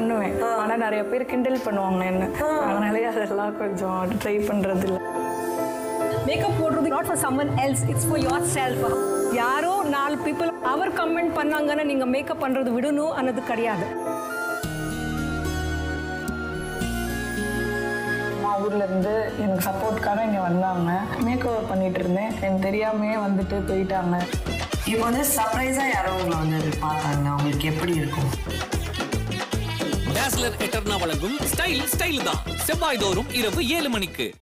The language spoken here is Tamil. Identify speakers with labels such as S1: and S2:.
S1: பண்ணுவேன் ஆனா நிறைய பேர் கிண்டல் பண்ணுவாங்க என்ன அதனாலே அதெல்லாம் கொஞ்சம் ட்ரை பண்றது இல்ல
S2: மேக்கப் போடுறது not for someone else it's for yourself யாரோ நாலு பீப்புள் அவர் கமெண்ட் பண்ணாங்கன்னா நீங்க மேக்கப் பண்றது விடணும் ಅನ್ನೋದು கிடையாது
S1: அம்மா ஊர்ல இருந்து எனக்கு சப்போர்ட்காக இங்க வந்தாங்க மேக் ஓவர் பண்ணிட்டு இருந்தேன் எனக்கு தெரியாமே வந்துட்டு போயிட்டாங்க
S3: இப்போ வந்து சர்ப்ரைஸா யாரோ உங்களை வந்து பார்த்தாங்க உங்களுக்கு எப்படி இருக்கும்
S4: டாஸ்லர் எட்டர்னா வழங்கும் ஸ்டைல் ஸ்டைல் தான் செவ்வாய் தோறும் இரவு ஏழு மணிக்கு